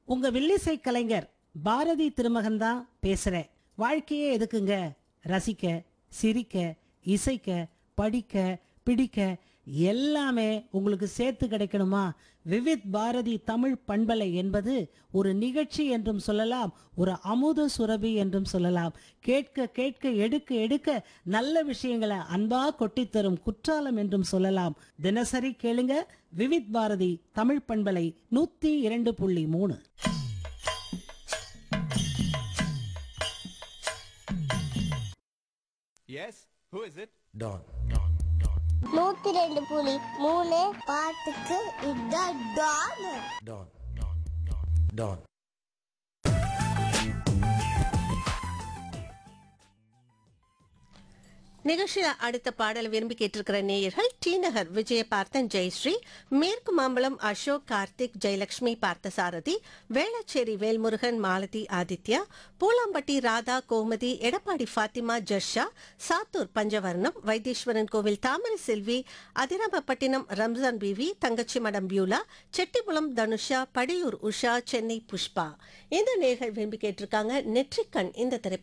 உங்க வில்லிசை கலைஞர் பாரதி திருமகன் தான் பேசுறேன் வாழ்க்கையே எதுக்குங்க ரசிக்க சிரிக்க இசைக்க படிக்க பிடிக்க எல்லாமே உங்களுக்கு சேர்த்து கிடைக்கணுமா விவித் பாரதி தமிழ் பண்பலை என்பது ஒரு நிகழ்ச்சி என்றும் சொல்லலாம் ஒரு அமுத சுரபி என்றும் சொல்லலாம் கேட்க கேட்க எடுக்க எடுக்க நல்ல விஷயங்களை அன்பா கொட்டித் தரும் குற்றாலம் என்றும் சொல்லலாம் தினசரி கேளுங்க விவித் பாரதி தமிழ் பண்பலை நூத்தி இரண்டு புள்ளி மூணு Yes? Who is it? Don. நூத்தி ரெண்டு புலி மூணு பாட்டுக்கு இதான் டான் Don. Don. நிகழ்ச்சியில அடுத்த பாடல் விரும்பி கேட்டிருக்கிற நேயர்கள் டி நகர் விஜய பார்த்தன் ஜெயஸ்ரீ மேற்கு Mambalam Ashok Karthik Jayalakshmi Parthasarathy Velachery Velmurugan Malathi Aditya Poolampatti Radha Gomathi Edappadi Fathima ஜர்ஷா Sattur Panchavarnam Vaitheeswaran Koil Thamarai Selvi Adirampattinam Ramzan PV Thangachimadam Beulah Chettipulam Dhanusha Padiyur Usha Chennai Pushpa இந்த நேர்கள் விரும்பி கேட்டிருக்காங்க நெற்றிக்கண் இந்த திரைப்படம்